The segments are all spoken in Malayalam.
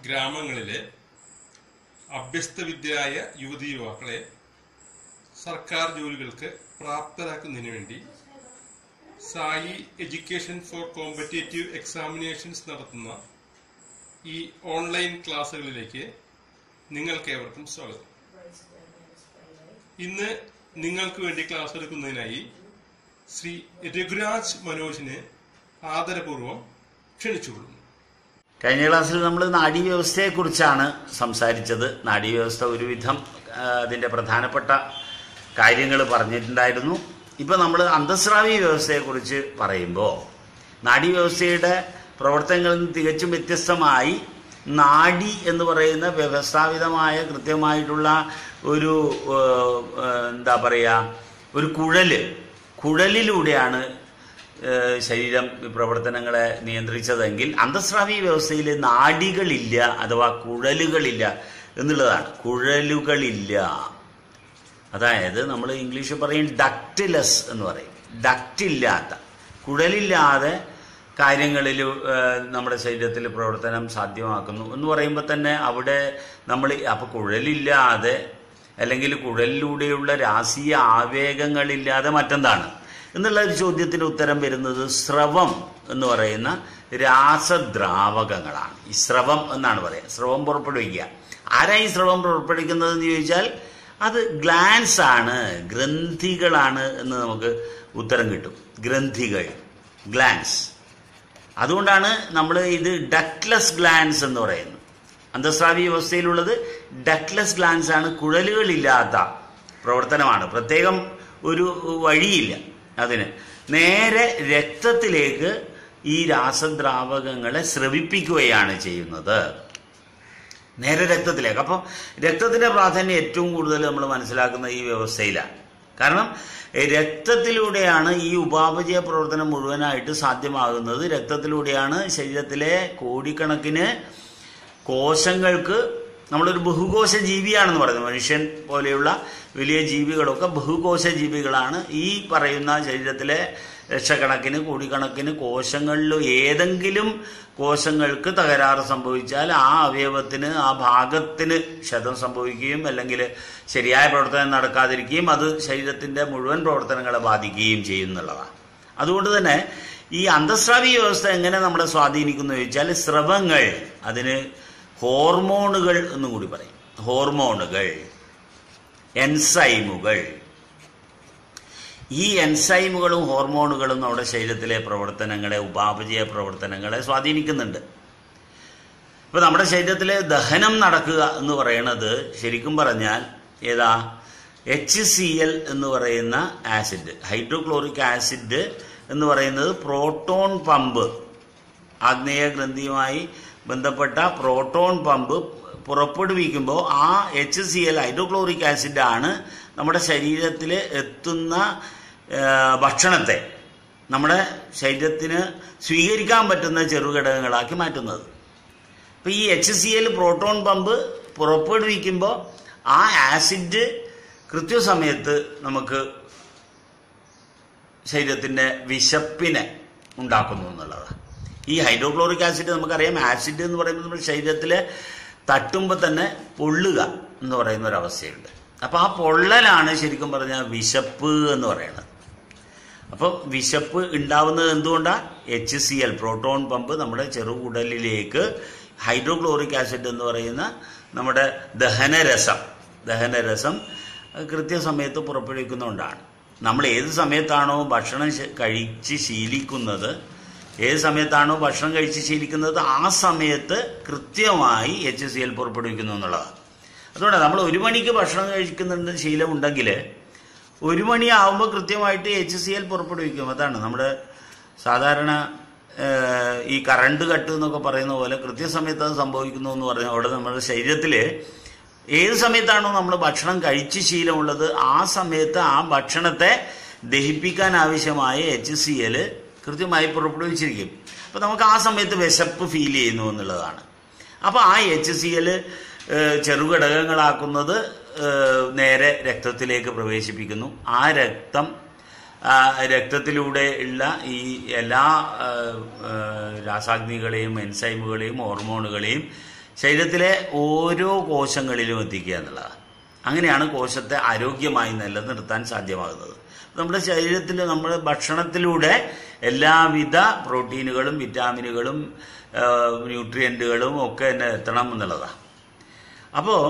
ഗ്രാമങ്ങളിലെ അഭ്യസ്തവിദ്യരായ യുവതി യുവാക്കളെ സർക്കാർ ജോലികൾക്ക് പ്രാപ്തരാക്കുന്നതിന് വേണ്ടി Sai education for competitive examinations നടത്തുന്ന ഈ ഓൺലൈൻ ക്ലാസ്സുകളിലേക്ക് നിങ്ങൾക്കേവർക്കും സ്വാഗതം ഇന്ന് നിങ്ങൾക്ക് വേണ്ടി ക്ലാസ് എടുക്കുന്നതിനായി ശ്രീ രഘുരാജ് മനോജിനെ ആദരപൂർവ്വം ക്ഷണിച്ചുകൊള്ളുന്നു കഴിഞ്ഞ ക്ലാസ്സിൽ നമ്മൾ നാഡീവ്യവസ്ഥയെക്കുറിച്ചാണ് സംസാരിച്ചത് നാഡീവ്യവസ്ഥ ഒരുവിധം ആ, അതിൻ്റെ പ്രധാനപ്പെട്ട കാര്യങ്ങൾ പറഞ്ഞിട്ടുണ്ടായിരുന്നു ഇപ്പോൾ നമ്മൾ അന്തസ്രാവി വ്യവസ്ഥയെക്കുറിച്ച് പറയുമ്പോൾ നാഡീവ്യവസ്ഥയുടെ പ്രവർത്തനങ്ങളിൽ നിന്ന് തികച്ചും വ്യത്യസ്തമായി നാഡി എന്ന് പറയുന്ന വ്യവസ്ഥാപിതമായ കൃത്യമായിട്ടുള്ള ഒരു ആ, ആ, എന്താ പറയുക ഒരു കുഴല് കുഴലിലൂടെയാണ് ഏഹ് ശരീരം പ്രവർത്തനങ്ങളെ നിയന്ത്രിച്ചതെങ്കിൽ അന്തസ്രാവി വ്യവസ്ഥയിൽ നാഡികളില്ല അഥവാ കുഴലുകളില്ല എന്നുള്ളതാണ് കുഴലുകളില്ല അതായത് നമ്മൾ ഇംഗ്ലീഷിൽ പറയും ഡക്റ്റിലസ് എന്ന് പറയും ഡക്റ്റില്ലാത്ത കുഴലില്ലാതെ കാര്യങ്ങളിൽ ഏഹ്, നമ്മുടെ ശരീരത്തിൽ പ്രവർത്തനം സാധ്യമാക്കുന്നു എന്ന് പറയുമ്പോൾ തന്നെ അവിടെ നമ്മൾ അപ്പോൾ കുഴലില്ലാതെ അല്ലെങ്കിൽ കുഴലിലൂടെയുള്ള രാശീയ ആവേഗങ്ങളില്ലാതെ മറ്റെന്താണ് എന്നുള്ള ഒരു ചോദ്യത്തിന് ഉത്തരം വരുന്നത് സ്രവം എന്ന് പറയുന്ന രാസദ്രാവകങ്ങളാണ് ഈ സ്രവം എന്നാണ് പറയുക സ്രവം പുറപ്പെടുവിക്കുക ആരാ ഈ സ്രവം പുറപ്പെടുവിക്കുന്നത് എന്ന് ചോദിച്ചാൽ അത് ഗ്ലാൻസ് ആണ് ഗ്രന്ഥികളാണ് എന്ന് നമുക്ക് ഉത്തരം കിട്ടും ഗ്രന്ഥികൾ ഗ്ലാൻസ് അതുകൊണ്ടാണ് നമ്മൾ ഇത് ഡക്ലെസ് ഗ്ലാൻസ് എന്ന് പറയുന്നത് അന്തസ്രാവി വ്യവസ്ഥയിലുള്ളത് ഡക്ലെസ് ഗ്ലാൻസ് ആണ് കുഴലുകളില്ലാത്ത പ്രവർത്തനമാണ് പ്രത്യേകം ഒരു വഴിയില്ല അതിന് നേരെ രക്തത്തിലേക്ക് ഈ രാസദ്രാവകങ്ങളെ സ്രവിപ്പിക്കുകയാണ് ചെയ്യുന്നത് നേരെ രക്തത്തിലേക്ക് അപ്പോൾ രക്തത്തിന്റെ പ്രാധാന്യം ഏറ്റവും കൂടുതൽ നമ്മൾ മനസ്സിലാക്കുന്ന ഈ വ്യവസ്ഥയിലാണ് കാരണം എ, രക്തത്തിലൂടെയാണ് ഈ ഉപാപചയ പ്രവർത്തനം മുഴുവനായിട്ട് സാധ്യമാകുന്നത് രക്തത്തിലൂടെയാണ് ശരീരത്തിലെ കോടിക്കണക്കിന് കോശങ്ങൾക്ക് നമ്മളൊരു ബഹുകോശ ജീവിയാണെന്ന് പറയുന്നത് മനുഷ്യൻ പോലെയുള്ള വലിയ ജീവികളൊക്കെ ബഹുകോശ ജീവികളാണ് ഈ പറയുന്ന ശരീരത്തിലെ ലക്ഷക്കണക്കിന് കോടിക്കണക്കിന് കോശങ്ങളിൽ ഏതെങ്കിലും കോശങ്ങൾക്ക് തകരാറ് സംഭവിച്ചാൽ ആ അവയവത്തിന് ആ ഭാഗത്തിന് ക്ഷതം സംഭവിക്കുകയും അല്ലെങ്കിൽ ശരിയായ പ്രവർത്തനം നടക്കാതിരിക്കുകയും അത് ശരീരത്തിന്റെ മുഴുവൻ പ്രവർത്തനങ്ങളെ ബാധിക്കുകയും ചെയ്യുന്നുള്ളതാണ് അതുകൊണ്ട് തന്നെ ഈ അന്തസ്രാവി വ്യവസ്ഥ എങ്ങനെ നമ്മളെ സ്വാധീനിക്കുന്നു ചോദിച്ചാൽ സ്രവങ്ങൾ അതിന് ഹോർമോണുകൾ എന്നും കൂടി പറയും ഹോർമോണുകൾ എൻസൈമുകൾ ഈ എൻസൈമുകളും ഹോർമോണുകളും നമ്മുടെ ശരീരത്തിലെ പ്രവർത്തനങ്ങളെ ഉപാപചയ പ്രവർത്തനങ്ങളെ സ്വാധീനിക്കുന്നുണ്ട് ഇപ്പൊ നമ്മുടെ ശരീരത്തിലെ ദഹനം നടക്കുക എന്ന് പറയുന്നത് ശരിക്കും പറഞ്ഞാൽ ഏതാ എച്ച് സി എൽ എന്ന് പറയുന്ന ആസിഡ് ഹൈഡ്രോക്ലോറിക് ആസിഡ് എന്ന് പറയുന്നത് പ്രോട്ടോൺ പമ്പ് ആഗ്നേയ ഗ്രന്ഥിയുമായി ബന്ധപ്പെട്ട പ്രോട്ടോൺ പമ്പ് പുറപ്പെടുവിക്കുമ്പോൾ ആ H C L hydrochloric acid ആണ് നമ്മുടെ ശരീരത്തിൽ എത്തുന്ന ആ, ഭക്ഷണത്തെ നമ്മുടെ ശരീരത്തിന് സ്വീകരിക്കാൻ പറ്റുന്ന ചെറുഘടകങ്ങളാക്കി മാറ്റുന്നത് അപ്പോൾ ഈ H C L proton pump പുറപ്പെടുവിക്കുമ്പോൾ ആ ആസിഡ് കൃത്യസമയത്ത് നമുക്ക് ശരീരത്തിൻ്റെ വിശപ്പിനെ ഉണ്ടാക്കുന്നു എന്നുള്ളതാണ് ഈ ഹൈഡ്രോക്ലോറിക് ആസിഡ് നമുക്കറിയാം ആസിഡ് എന്ന് പറയുന്നത് നമ്മുടെ ശരീരത്തിൽ തട്ടുമ്പോൾ തന്നെ പൊള്ളുക എന്ന് പറയുന്ന ഒരു അവസ്ഥയുണ്ട് അപ്പോൾ ആ പൊള്ളലാണ് ശരിക്കും പറഞ്ഞാൽ വിശപ്പ് എന്ന് പറയുന്നത് അപ്പോൾ വിശപ്പ് ഉണ്ടാവുന്നത് എന്തുകൊണ്ടാണ് H C L proton pump നമ്മുടെ ചെറുകുടലിലേക്ക് ഹൈഡ്രോക്ലോറിക് ആസിഡ് എന്ന് പറയുന്ന നമ്മുടെ ദഹനരസം ദഹനരസം കൃത്യസമയത്ത് പുറപ്പെടുവിക്കുന്നതുകൊണ്ടാണ് നമ്മൾ ഏത് സമയത്താണോ ഭക്ഷണം ശ- കഴിച്ച് ശീലിക്കുന്നത് ഏത് സമയത്താണോ ഭക്ഷണം കഴിച്ച് ശീലിക്കുന്നത് ആ സമയത്ത് കൃത്യമായി എച്ച് സി എൽ പുറപ്പെടുവിക്കുന്നു എന്നുള്ളതാണ് അതുകൊണ്ടാണ് നമ്മൾ ഒരു മണിക്ക് ഭക്ഷണം കഴിക്കുന്നുണ്ട് ശീലമുണ്ടെങ്കിൽ ഒരു മണിയാവുമ്പോൾ കൃത്യമായിട്ട് എച്ച് സി എൽ പുറപ്പെടുവിക്കും അതാണ് നമ്മുടെ സാധാരണ ഏഹ്, ഈ കറണ്ട് കട്ട് എന്നൊക്കെ പറയുന്ന പോലെ കൃത്യസമയത്ത് അത് സംഭവിക്കുന്നു എന്ന് പറഞ്ഞാൽ അവിടെ നമ്മുടെ ശരീരത്തിൽ ഏത് സമയത്താണോ നമ്മൾ ഭക്ഷണം കഴിച്ച് ശീലമുള്ളത് ആ സമയത്ത് ആ ഭക്ഷണത്തെ ദഹിപ്പിക്കാൻ ആവശ്യമായ എച്ച് സി എൽ കൃത്യമായി പുറപ്പെടുവിച്ചിരിക്കും അപ്പം നമുക്ക് ആ സമയത്ത് വിശപ്പ് ഫീൽ ചെയ്യുന്നു എന്നുള്ളതാണ് അപ്പോൾ ആ എച്ച് സി എൽ ചെറുഘടകങ്ങളാക്കുന്നത് ഏഹ്, നേരെ രക്തത്തിലേക്ക് പ്രവേശിപ്പിക്കുന്നു ആ രക്തം ആ, രക്തത്തിലൂടെ ഉള്ള ഈ എല്ലാ ആ, ആ, രാസാഗ്നികളെയും എൻസൈമുകളെയും ഹോർമോണുകളെയും ശരീരത്തിലെ ഓരോ കോശങ്ങളിലും എത്തിക്കുക എന്നുള്ളതാണ് അങ്ങനെയാണ് കോശത്തെ ആരോഗ്യമായി നിലനിർത്താൻ സാധ്യമാകുന്നത് നമ്മുടെ ശരീരത്തിൽ നമ്മുടെ ഭക്ഷണത്തിലൂടെ എല്ലാവിധ പ്രോട്ടീനുകളും വിറ്റാമിനുകളും ആ, ന്യൂട്രിയൻറ്റുകളും ഒക്കെ തന്നെ എത്തണം എന്നുള്ളതാണ് അപ്പോൾ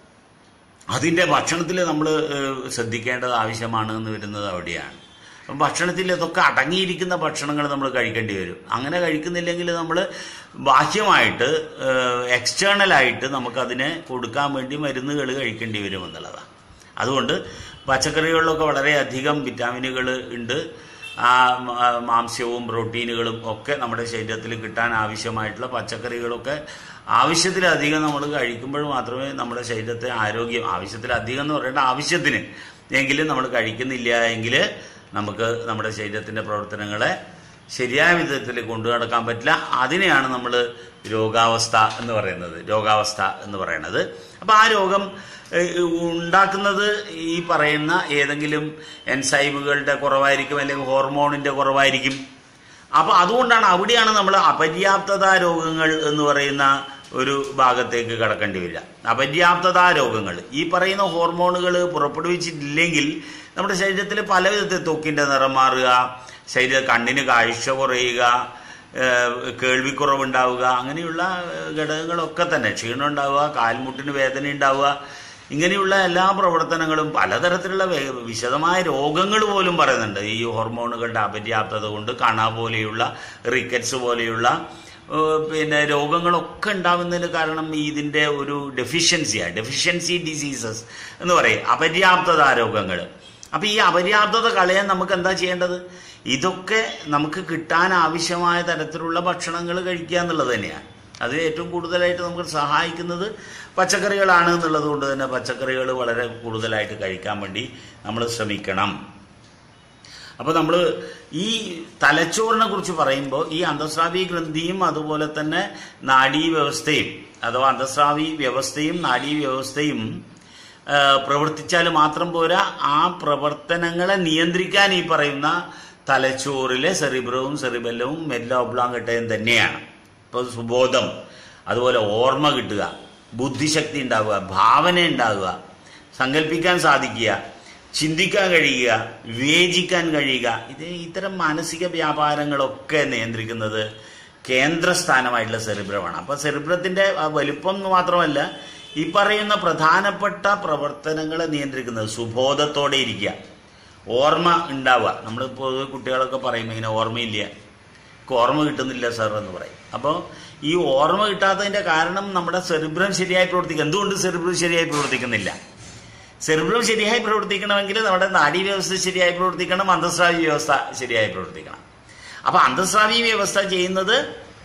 അതിൻ്റെ ഭക്ഷണത്തിൽ നമ്മൾ ശ്രദ്ധിക്കേണ്ടത് ആവശ്യമാണ് എന്ന് വരുന്നത് അവിടെയാണ് അപ്പം ഭക്ഷണത്തിൽ ഇതൊക്കെ അടങ്ങിയിരിക്കുന്ന ഭക്ഷണങ്ങൾ നമ്മൾ കഴിക്കേണ്ടി വരും അങ്ങനെ കഴിക്കുന്നില്ലെങ്കിൽ നമ്മൾ ബാഹ്യമായിട്ട് എക്സ്റ്റേണലായിട്ട് നമുക്കതിനെ കൊടുക്കാൻ വേണ്ടി മരുന്നുകൾ കഴിക്കേണ്ടി വരും എന്നുള്ളതാണ് അതുകൊണ്ട് പച്ചക്കറികളിലൊക്കെ വളരെയധികം വിറ്റാമിനുകൾ ഉണ്ട് ആ മ- മാംസ്യവും പ്രോട്ടീനുകളും ഒക്കെ നമ്മുടെ ശരീരത്തിൽ കിട്ടാൻ ആവശ്യമായിട്ടുള്ള പച്ചക്കറികളൊക്കെ ആവശ്യത്തിലധികം നമ്മൾ കഴിക്കുമ്പോൾ മാത്രമേ നമ്മുടെ ശരീരത്തെ ആരോഗ്യം ആവശ്യത്തിലധികം എന്ന് പറയേണ്ട ആവശ്യത്തിന് എങ്കിലും നമ്മൾ കഴിക്കുന്നില്ല എങ്കിൽ നമുക്ക് നമ്മുടെ ശരീരത്തിൻ്റെ പ്രവർത്തനങ്ങളെ ശരിയായ വിധത്തിൽ കൊണ്ടു നടക്കാൻ പറ്റില്ല അതിനെയാണ് നമ്മൾ രോഗാവസ്ഥ എന്ന് പറയുന്നത് രോഗാവസ്ഥ എന്ന് പറയുന്നത് അപ്പോൾ ആ രോഗം ഏഹ്, ഉണ്ടാക്കുന്നത് ഈ പറയുന്ന ഏതെങ്കിലും എൻസൈമുകളുടെ കുറവായിരിക്കും അല്ലെങ്കിൽ ഹോർമോണിൻ്റെ കുറവായിരിക്കും അപ്പോൾ അതുകൊണ്ടാണ് അവിടെയാണ് നമ്മൾ അപര്യാപ്തത രോഗങ്ങൾ എന്ന് പറയുന്ന ഒരു ഭാഗത്തേക്ക് കടക്കേണ്ടി വരിക അപര്യാപ്തത രോഗങ്ങൾ ഈ പറയുന്ന ഹോർമോണുകൾ പുറപ്പെടുവിച്ചിട്ടില്ലെങ്കിൽ നമ്മുടെ ശരീരത്തിൽ പല വിധത്തിൽ ത്വക്കിൻ്റെ നിറം മാറുക ശരീര കണ്ണിന് കാഴ്ച കുറയുക ഏഹ് കേൾവിക്കുറവുണ്ടാവുക അങ്ങനെയുള്ള ഏഹ് ഘടകങ്ങളൊക്കെ തന്നെ ക്ഷീണം ഉണ്ടാവുക കാൽമുട്ടിന് വേദന ഉണ്ടാവുക ഇങ്ങനെയുള്ള എല്ലാ പ്രവർത്തനങ്ങളും പലതരത്തിലുള്ള വേ- വിശദമായ രോഗങ്ങൾ പോലും പറയുന്നുണ്ട് ഈ ഹോർമോണുകളുടെ അപര്യാപ്തത കൊണ്ട് കണ പോലെയുള്ള റിക്കറ്റ്സ് പോലെയുള്ള ഏഹ് പിന്നെ രോഗങ്ങളൊക്കെ ഉണ്ടാവുന്നതിന് കാരണം ഇതിൻ്റെ ഒരു ഡെഫിഷ്യൻസിയാണ് ഡെഫിഷ്യൻസി ഡിസീസസ് എന്ന് പറയും അപര്യാപ്തത രോഗങ്ങൾ അപ്പോൾ ഈ അപര്യാപ്തത കളയാൻ നമുക്ക് എന്താ ചെയ്യേണ്ടത് ഇതൊക്കെ നമുക്ക് കിട്ടാൻ ആവശ്യമായ തരത്തിലുള്ള ഭക്ഷണങ്ങൾ കഴിക്കുക എന്നുള്ളത് തന്നെയാണ് അത് ഏറ്റവും കൂടുതലായിട്ട് നമുക്ക് സഹായിക്കുന്നത് പച്ചക്കറികളാണ് എന്നുള്ളത് കൊണ്ട് തന്നെ പച്ചക്കറികൾ വളരെ കൂടുതലായിട്ട് കഴിക്കാൻ വേണ്ടി നമ്മൾ ശ്രമിക്കണം അപ്പോൾ നമ്മൾ ഈ തലച്ചോറിനെ കുറിച്ച് പറയുമ്പോൾ ഈ അന്തസ്രാവി ഗ്രന്ഥിയും അതുപോലെ തന്നെ നാഡീ വ്യവസ്ഥയും അഥവാ അന്തസ്രാവി വ്യവസ്ഥയും നാഡീ വ്യവസ്ഥയും ആ, പ്രവർത്തിച്ചാൽ മാത്രം പോരാ ആ പ്രവർത്തനങ്ങളെ നിയന്ത്രിക്കാൻ ഈ പറയുന്ന തലച്ചോറിലെ സെറിബ്രവും സെറിബെല്ലവും മെല്ല ഒബ്ലാങ്കട്ടയും തന്നെയാണ് ഇപ്പോൾ സുബോധം അതുപോലെ ഓർമ്മ കിട്ടുക ബുദ്ധിശക്തി ഉണ്ടാവുക ഭാവന ഉണ്ടാവുക സങ്കല്പിക്കാൻ സാധിക്കുക ചിന്തിക്കാൻ കഴിയുക വിവേചിക്കാൻ കഴിയുക ഇത് ഇത്തരം മാനസിക വ്യാപാരങ്ങളൊക്കെ നിയന്ത്രിക്കുന്നത് കേന്ദ്രസ്ഥാനമായിട്ടുള്ള സെറിബ്രമാണ് അപ്പോൾ സെറിബ്രത്തിൻ്റെ വലുപ്പം എന്ന് മാത്രമല്ല ഈ പറയുന്ന പ്രധാനപ്പെട്ട പ്രവർത്തനങ്ങളെ നിയന്ത്രിക്കുന്നത് സുബോധത്തോടെ ഇരിക്കുക ഓർമ്മ ഉണ്ടാവുക നമ്മളിപ്പോൾ കുട്ടികളൊക്കെ പറയും ഇങ്ങനെ ഓർമ്മയില്ല എനിക്ക് ഓർമ്മ കിട്ടുന്നില്ല സാർ എന്ന് പറയും അപ്പോൾ ഈ ഓർമ്മ കിട്ടാത്തതിൻ്റെ കാരണം നമ്മുടെ സെറിബ്രം ശരിയായി പ്രവർത്തിക്കുക എന്തുകൊണ്ട് സെറിബ്രം ശരിയായി പ്രവർത്തിക്കുന്നില്ല സെറിബ്രം ശരിയായി പ്രവർത്തിക്കണമെങ്കിൽ നമ്മുടെ നാഡീ വ്യവസ്ഥ ശരിയായി പ്രവർത്തിക്കണം അന്തസ്രാവി വ്യവസ്ഥ ശരിയായി പ്രവർത്തിക്കണം അപ്പോൾ അന്തസ്രാവി വ്യവസ്ഥ ചെയ്യുന്നത്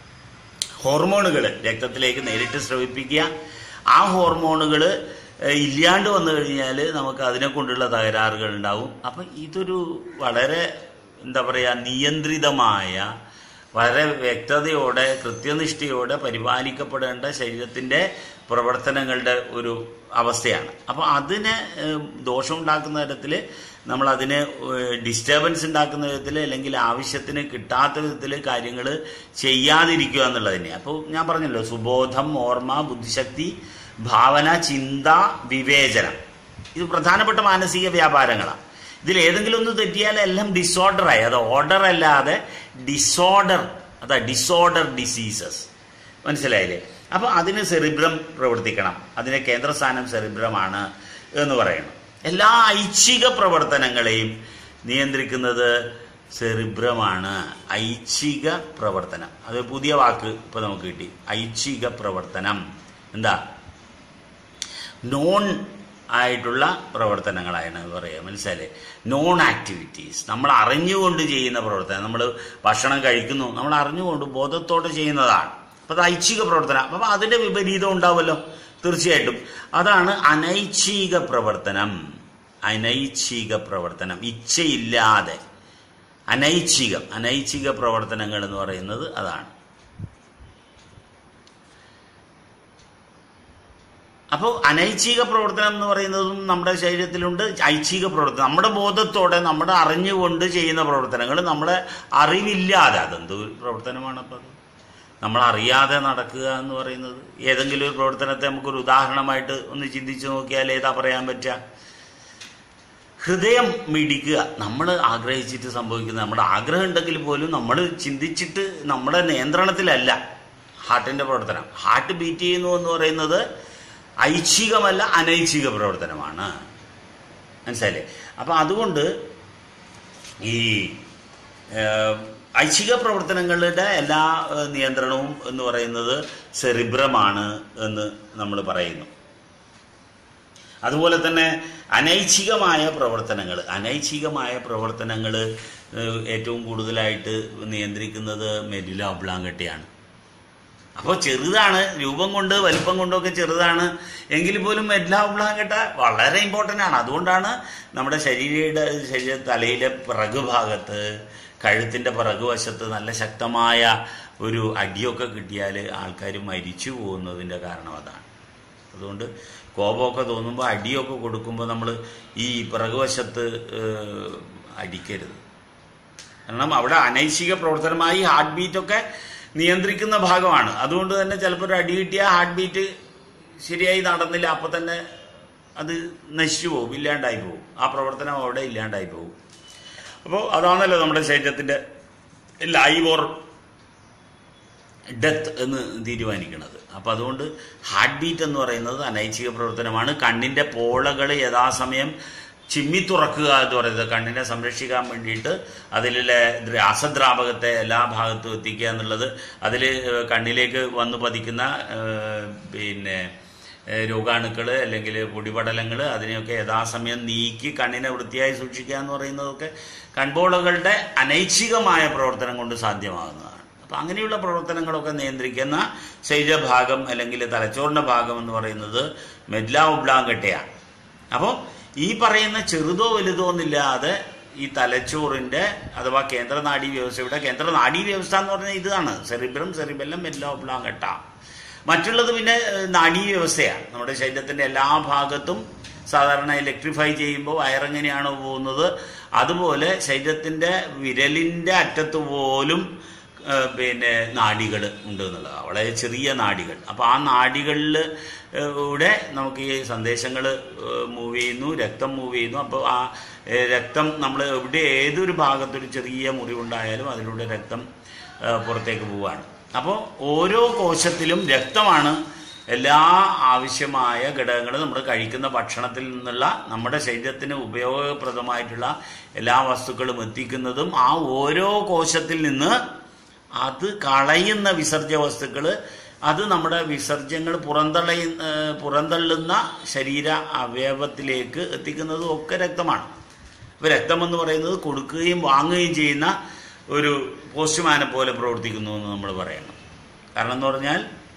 ഹോർമോണുകൾ രക്തത്തിലേക്ക് നേരിട്ട് സ്രവിപ്പിക്കുക ആ ഹോർമോണുകൾ ഇല്ലാണ്ട് വന്നു കഴിഞ്ഞാൽ നമുക്ക് അതിനെ കൊണ്ടുള്ള തകരാറുകൾ ഉണ്ടാവും അപ്പം ഇതൊരു വളരെ എന്താ പറയുക നിയന്ത്രിതമായ വളരെ വ്യക്തതയോടെ കൃത്യനിഷ്ഠയോടെ പരിപാലിക്കപ്പെടേണ്ട ശരീരത്തിൻ്റെ പ്രവർത്തനങ്ങളുടെ ഒരു അവസ്ഥയാണ് അപ്പോൾ അതിന് ഏഹ്, ദോഷമുണ്ടാക്കുന്ന തരത്തിൽ നമ്മൾ അതിന് ഡിസ്റ്റർബൻസ് ഉണ്ടാക്കുന്ന വിധത്തിൽ അല്ലെങ്കിൽ ആവശ്യത്തിന് കിട്ടാത്ത വിധത്തിൽ കാര്യങ്ങൾ ചെയ്യാതിരിക്കുക എന്നുള്ളത് തന്നെയാണ് അപ്പോൾ ഞാൻ പറഞ്ഞല്ലോ സുബോധം ഓർമ്മ ബുദ്ധിശക്തി ഭാവന ചിന്ത വിവേചനം ഇത് പ്രധാനപ്പെട്ട മാനസിക വ്യാപാരങ്ങളാണ് ഇതിൽ ഏതെങ്കിലും ഒന്ന് തെറ്റിയാൽ എല്ലാം ഡിസോർഡറായി അത് ഓർഡർ അല്ലാതെ ഡിസോർഡർ അതാ ഡിസോർഡർ ഡിസീസസ് മനസ്സിലായില്ലേ അപ്പോൾ അതിന് സെറിബ്രം പ്രവർത്തിക്കണം അതിന് കേന്ദ്രസ്ഥാനം സെറിബ്രമാണ് എന്ന് പറയണം എല്ലാ ഐച്ഛിക പ്രവർത്തനങ്ങളെയും നിയന്ത്രിക്കുന്നത് സെറിബ്രമാണ് ഐച്ഛിക പ്രവർത്തനം അത് പുതിയ വാക്ക് ഇപ്പോൾ നമുക്ക് കിട്ടി ഐച്ഛിക പ്രവർത്തനം എന്താ നോൺ ആയിട്ടുള്ള പ്രവർത്തനങ്ങളാണ് പറയുക മനസ്സിലായില്ലേ നോൺ ആക്ടിവിറ്റീസ് നമ്മൾ അറിഞ്ഞുകൊണ്ട് ചെയ്യുന്ന പ്രവർത്തനം നമ്മൾ ഭക്ഷണം കഴിക്കുന്നു നമ്മൾ അറിഞ്ഞുകൊണ്ട് ബോധത്തോടെ ചെയ്യുന്നതാണ് അപ്പോൾ അത് ഐച്ഛിക പ്രവർത്തനം അപ്പോൾ അതിൻ്റെ വിപരീതം ഉണ്ടാവുമല്ലോ തീർച്ചയായിട്ടും അതാണ് അനൈച്ഛിക പ്രവർത്തനം അനൈച്ഛിക പ്രവർത്തനം ഇച്ഛയില്ലാതെ അനൈച്ഛികം അനൈച്ഛിക പ്രവർത്തനങ്ങൾ എന്ന് പറയുന്നത് അതാണ് അപ്പോൾ അനൈച്ഛിക പ്രവർത്തനം എന്ന് പറയുന്നതും നമ്മുടെ ശരീരത്തിലുണ്ട് ഐച്ഛിക പ്രവർത്തനം നമ്മുടെ ബോധത്തോടെ നമ്മുടെ അറിഞ്ഞുകൊണ്ട് ചെയ്യുന്ന പ്രവർത്തനങ്ങൾ നമ്മുടെ അറിവില്ലാതെ അതെന്ത് പ്രവർത്തനമാണ് അപ്പോൾ അത് നമ്മൾ അറിയാതെ നടക്കുക എന്ന് പറയുന്നത് ഏതെങ്കിലും ഒരു പ്രവർത്തനത്തെ നമുക്കൊരു ഉദാഹരണമായിട്ട് ഒന്ന് ചിന്തിച്ചു നോക്കിയാൽ ഏതാ പറയാൻ പറ്റുക ഹൃദയം മിടിക്കുക നമ്മൾ ആഗ്രഹിച്ചിട്ട് സംഭവിക്കുന്ന നമ്മുടെ ആഗ്രഹം ഉണ്ടെങ്കിൽ പോലും നമ്മൾ ചിന്തിച്ചിട്ട് നമ്മുടെ നിയന്ത്രണത്തിലല്ല ഹാർട്ടിൻ്റെ പ്രവർത്തനം ഹാർട്ട് ബീറ്റ് ചെയ്യുന്നു എന്ന് പറയുന്നത് ഐച്ഛികമല്ല അനൈച്ഛിക പ്രവർത്തനമാണ് മനസ്സിലായില്ലേ അപ്പം അതുകൊണ്ട് ഈ ഏഹ്, ഐച്ഛിക പ്രവർത്തനങ്ങളുടെ എല്ലാ ഏഹ്, നിയന്ത്രണവും എന്ന് പറയുന്നത് സെറിബ്രമാണ് എന്ന് നമ്മൾ പറയുന്നു അതുപോലെ തന്നെ അനൈച്ഛികമായ പ്രവർത്തനങ്ങൾ അനൈച്ഛികമായ പ്രവർത്തനങ്ങൾ ഏറ്റവും കൂടുതലായിട്ട് നിയന്ത്രിക്കുന്നത് മെഡില ഒബ്ലാങ്കട്ടയാണ് അപ്പോൾ ചെറുതാണ് രൂപം കൊണ്ട് വലിപ്പം കൊണ്ടൊക്കെ ചെറുതാണ് എങ്കിൽ പോലും മെഡ്ല ഒബ്ലാങ്കട്ട വളരെ ഇമ്പോർട്ടൻ്റ് ആണ് അതുകൊണ്ടാണ് നമ്മുടെ ശരീരയുടെ ശരീര തലയിലെ പിറകു ഭാഗത്ത് കഴുത്തിൻ്റെ പിറകു വശത്ത് നല്ല ശക്തമായ ഒരു അടിയൊക്കെ കിട്ടിയാൽ ആൾക്കാർ മരിച്ചു പോകുന്നതിൻ്റെ കാരണം അതാണ് അതുകൊണ്ട് കോപമൊക്കെ തോന്നുമ്പോൾ അടിയൊക്കെ കൊടുക്കുമ്പോൾ നമ്മൾ ഈ പിറകുവശത്ത് ഏഹ്, അടിക്കരുത് കാരണം അവിടെ അനൈച്ഛിക പ്രവർത്തനമായി ഹാർട്ട് ബീറ്റൊക്കെ നിയന്ത്രിക്കുന്ന ഭാഗമാണ് അതുകൊണ്ട് തന്നെ ചിലപ്പോൾ ഒരു അടി കിട്ടിയാൽ ഹാർട്ട് ബീറ്റ് ശരിയായി നടന്നില്ല അപ്പോൾ തന്നെ അത് നശിച്ചു പോകും ഇല്ലാണ്ടായി പോകും ആ പ്രവർത്തനം അവിടെ ഇല്ലാണ്ടായി പോകും അപ്പോൾ അതാണല്ലോ നമ്മുടെ ശരീരത്തിൻ്റെ ലൈവ് ഓർ ഡെത്ത് എന്ന് തീരുമാനിക്കുന്നത് അപ്പം അതുകൊണ്ട് ഹാർട്ട് ബീറ്റ് എന്ന് പറയുന്നത് അനൈച്ഛിക പ്രവർത്തനമാണ് കണ്ണിൻ്റെ പോളകൾ യഥാസമയം ചിമ്മി തുറക്കുക എന്ന് പറയുന്നത് കണ്ണിനെ സംരക്ഷിക്കാൻ വേണ്ടിയിട്ട് അതിലെ രാസദ്രാവകത്തെ എല്ലാ ഭാഗത്തും എത്തിക്കുക എന്നുള്ളത് അതിൽ കണ്ണിലേക്ക് വന്ന് പതിക്കുന്ന ഏഹ്, പിന്നെ ഏഹ്, രോഗാണുക്കൾ അല്ലെങ്കിൽ പൊടിപടലങ്ങൾ അതിനെയൊക്കെ യഥാസമയം നീക്കി കണ്ണിനെ വൃത്തിയായി സൂക്ഷിക്കുക എന്ന് പറയുന്നതൊക്കെ കൺപോളകളുടെ അനൈച്ഛികമായ പ്രവർത്തനം കൊണ്ട് സാധ്യമാകുന്നതാണ് അപ്പം അങ്ങനെയുള്ള പ്രവർത്തനങ്ങളൊക്കെ നിയന്ത്രിക്കുന്ന ശരീരഭാഗം അല്ലെങ്കിൽ തലച്ചോറിൻ്റെ ഭാഗം എന്ന് പറയുന്നത് മെഡ്ല ഒബ്ലാങ്കട്ടയാണ് അപ്പോൾ ഈ പറയുന്ന ചെറുതോ വലുതോ എന്നില്ലാതെ ഈ തലച്ചോറിൻ്റെ അഥവാ കേന്ദ്ര നാഡീ വ്യവസ്ഥയുടെ കേന്ദ്ര നാഡീ വ്യവസ്ഥ എന്ന് പറഞ്ഞാൽ ഇതാണ് സെറിബ്രം സെറിബെല്ലം മെല്ല ഒബ്ലാങ്കട്ട മറ്റുള്ളത് പിന്നെ ഏഹ്, നാഡീ വ്യവസ്ഥയാണ് നമ്മുടെ ശരീരത്തിൻ്റെ എല്ലാ ഭാഗത്തും സാധാരണ ഇലക്ട്രിഫൈ ചെയ്യുമ്പോൾ വയറെങ്ങനെയാണോ പോകുന്നത് അതുപോലെ ശരീരത്തിൻ്റെ വിരലിൻ്റെ അറ്റത്ത് പോലും ഏഹ് പിന്നെ നാഡികൾ ഉണ്ട് എന്നുള്ളത് വളരെ ചെറിയ നാഡികൾ അപ്പോൾ ആ നാഡികളിൽ ഇവിടെ നമുക്ക് ഈ സന്ദേശങ്ങൾ മൂവ് ചെയ്യുന്നു രക്തം മൂവ് ചെയ്യുന്നു അപ്പോൾ ആ ഏഹ് രക്തം നമ്മൾ എവിടെ ഏതൊരു ഭാഗത്തൊരു ചെറിയ മുറിവുണ്ടായാലും അതിലൂടെ രക്തം ഏഹ് പുറത്തേക്ക് പോവുകയാണ് അപ്പോൾ ഓരോ കോശത്തിലും രക്തമാണ് എല്ലാ ആവശ്യമായ ഘടകങ്ങളും നമ്മൾ കഴിക്കുന്ന ഭക്ഷണത്തിൽ നിന്നുള്ള നമ്മുടെ ശരീരത്തിന് ഉപയോഗപ്രദമായിട്ടുള്ള എല്ലാ വസ്തുക്കളും എത്തിക്കുന്നതും ആ ഓരോ കോശത്തിൽ നിന്ന് അത് കളയുന്ന വിസർജ്യ വസ്തുക്കൾ അത് നമ്മുടെ വിസർജ്യങ്ങൾ പുറന്തള്ളയ ഏഹ് പുറന്തള്ളുന്ന ശരീര അവയവത്തിലേക്ക് എത്തിക്കുന്നതും ഒക്കെ രക്തമാണ് അപ്പോൾ രക്തം എന്ന് പറയുന്നത് കൊടുക്കുകയും വാങ്ങുകയും ചെയ്യുന്ന ഒരു പോസ്റ്റ്മാനെ പോലെ പ്രവർത്തിക്കുന്നു എന്ന് നമ്മൾ പറയണം കാരണം എന്ന് പറഞ്ഞാൽ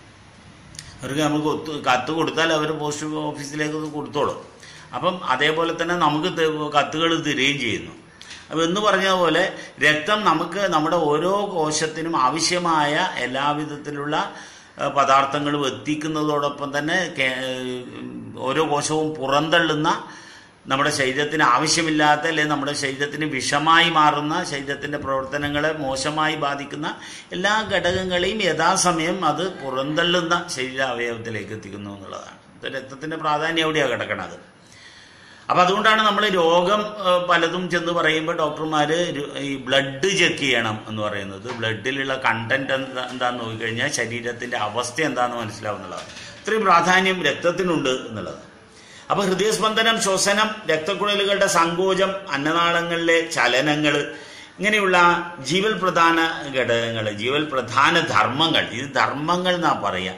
അവർക്ക് നമുക്ക് ഒത്ത് കത്ത് കൊടുത്താൽ അവർ പോസ്റ്റ് ഓഫീസിലേക്ക് അത് കൊടുത്തോളും അപ്പം അതേപോലെ തന്നെ നമുക്ക് കത്തുകൾ തരികയും ചെയ്യുന്നു അപ്പം എന്ന് പറഞ്ഞതുപോലെ രക്തം നമുക്ക് നമ്മുടെ ഓരോ കോശത്തിനും ആവശ്യമായ എല്ലാവിധത്തിലുള്ള ഏഹ്, പദാർത്ഥങ്ങളും എത്തിക്കുന്നതോടൊപ്പം തന്നെ കേ- ഓരോ കോശവും പുറന്തള്ളുന്ന നമ്മുടെ ശരീരത്തിന് ആവശ്യമില്ലാത്ത അല്ലെങ്കിൽ നമ്മുടെ ശരീരത്തിന് വിഷമായി മാറുന്ന ശരീരത്തിൻ്റെ പ്രവർത്തനങ്ങളെ മോശമായി ബാധിക്കുന്ന എല്ലാ ഘടകങ്ങളെയും യഥാസമയം അത് പുറന്തള്ളുന്ന ശരീര അവയവത്തിലേക്ക് എത്തിക്കുന്നു എന്നുള്ളതാണ് ഇത് രക്തത്തിൻ്റെ പ്രാധാന്യം എവിടെയാണ് കിടക്കണത് അപ്പം അതുകൊണ്ടാണ് നമ്മൾ രോഗം ഏഹ്, പലതും ചെന്ന് പറയുമ്പോൾ ഡോക്ടർമാർ ഈ ബ്ലഡ് ചെക്ക് ചെയ്യണം എന്ന് പറയുന്നത് ബ്ലഡിലുള്ള കണ്ടന്റ് എന്താ എന്താന്ന് നോക്കിക്കഴിഞ്ഞാൽ ശരീരത്തിൻ്റെ അവസ്ഥ എന്താണെന്ന് മനസ്സിലാവുന്നുള്ളതാണ് ഇത്രയും പ്രാധാന്യം രക്തത്തിനുണ്ട് എന്നുള്ളത് അപ്പോൾ ഹൃദയസ്പന്ദനം ശ്വസനം രക്തക്കുഴലുകളുടെ സങ്കോചം അന്നനാളങ്ങളിലെ ചലനങ്ങൾ ഇങ്ങനെയുള്ള ജീവൽ പ്രധാന ഘടകങ്ങൾ ജീവൽ പ്രധാന ധർമ്മങ്ങൾ ഇത് ധർമ്മങ്ങൾ എന്നാ പറയാം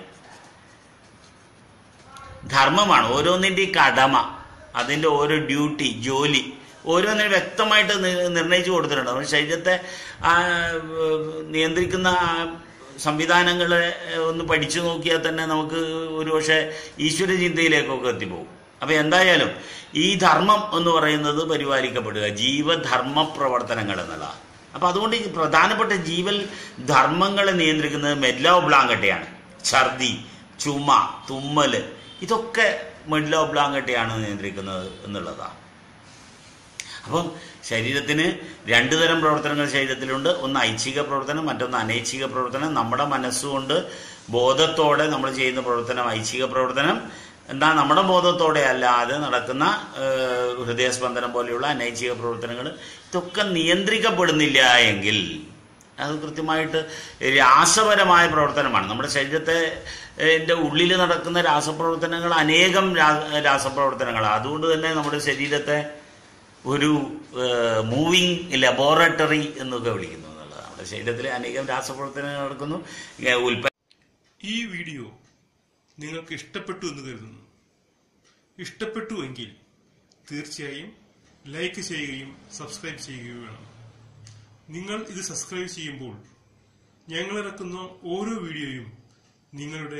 ധർമ്മമാണ് ഓരോന്നിൻ്റെയും കടമ അതിൻ്റെ ഓരോ ഡ്യൂട്ടി ജോലി ഓരോന്നിനും വ്യക്തമായിട്ട് നി- നിർണയിച്ചു കൊടുത്തിട്ടുണ്ട് നമ്മുടെ ശരീരത്തെ ആ, ഏഹ്, നിയന്ത്രിക്കുന്ന ആ സംവിധാനങ്ങളെ ഒന്ന് പഠിച്ചു നോക്കിയാൽ തന്നെ നമുക്ക് ഒരുപക്ഷെ ഈശ്വര ചിന്തയിലേക്കൊക്കെ എത്തിപ്പോകും അപ്പം എന്തായാലും ഈ ധർമ്മം എന്ന് പറയുന്നത് പരിപാലിക്കപ്പെടുക ജീവധർമ്മ പ്രവർത്തനങ്ങൾ എന്നുള്ളതാണ് അപ്പം അതുകൊണ്ട് ഈ പ്രധാനപ്പെട്ട ജീവൽ ധർമ്മങ്ങളെ നിയന്ത്രിക്കുന്നത് മെഡ്ല ഒബ്ലാങ്കട്ടയാണ് ഛർദി ചുമ തുമ്മല് ഇതൊക്കെ മെഡ്ല ഒബ്ലാങ്കട്ടയാണ് നിയന്ത്രിക്കുന്നത് എന്നുള്ളതാണ് അപ്പം ശരീരത്തിന് രണ്ടു തരം പ്രവർത്തനങ്ങൾ ശരീരത്തിലുണ്ട് ഒന്ന് ഐച്ഛിക പ്രവർത്തനം മറ്റൊന്ന് അനൈച്ഛിക പ്രവർത്തനം നമ്മുടെ മനസ്സുകൊണ്ട് ബോധത്തോടെ നമ്മൾ ചെയ്യുന്ന പ്രവർത്തനം ഐച്ഛിക പ്രവർത്തനം എന്താ നമ്മുടെ ബോധത്തോടെ അല്ലാതെ നടക്കുന്ന ഏഹ്, ഹൃദയസ്പന്ദനം പോലെയുള്ള അനൈച്ഛിക പ്രവർത്തനങ്ങൾ ഇതൊക്കെ നിയന്ത്രിക്കപ്പെടുന്നില്ല എങ്കിൽ അത് കൃത്യമായിട്ട് രാസപരമായ പ്രവർത്തനമാണ് നമ്മുടെ ശരീരത്തെ ന്റെ ഉള്ളിൽ നടക്കുന്ന രാസപ്രവർത്തനങ്ങൾ അനേകം രാ- രാസപ്രവർത്തനങ്ങളാണ് അതുകൊണ്ട് തന്നെ നമ്മുടെ ശരീരത്തെ ഒരു മൂവിങ് ലബോറട്ടറി എന്നൊക്കെ വിളിക്കുന്നു എന്നുള്ളത് നമ്മുടെ ശരീരത്തിൽ അനേകം രാസപ്രവർത്തനങ്ങൾ നടക്കുന്നു ഏ, ഉൽപ്പന്ന ഈ വീഡിയോ നിങ്ങൾക്ക് ഇഷ്ടപ്പെട്ടു എന്ന് കരുതുന്നു ഇഷ്ടപ്പെട്ടു എങ്കിൽ തീർച്ചയായും ലൈക്ക് ചെയ്യുകയും സബ്സ്ക്രൈബ് ചെയ്യുകയും വേണം നിങ്ങൾ ഇത് സബ്സ്ക്രൈബ് ചെയ്യുമ്പോൾ ഞങ്ങൾ ഇറക്കുന്ന ഓരോ വീഡിയോയും നിങ്ങളുടെ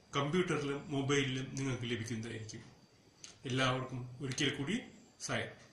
കമ്പ്യൂട്ടറിലും മൊബൈലിലും നിങ്ങൾക്ക് ലഭിക്കുന്നതായിരിക്കും എല്ലാവർക്കും ഒരിക്കൽ കൂടി സായം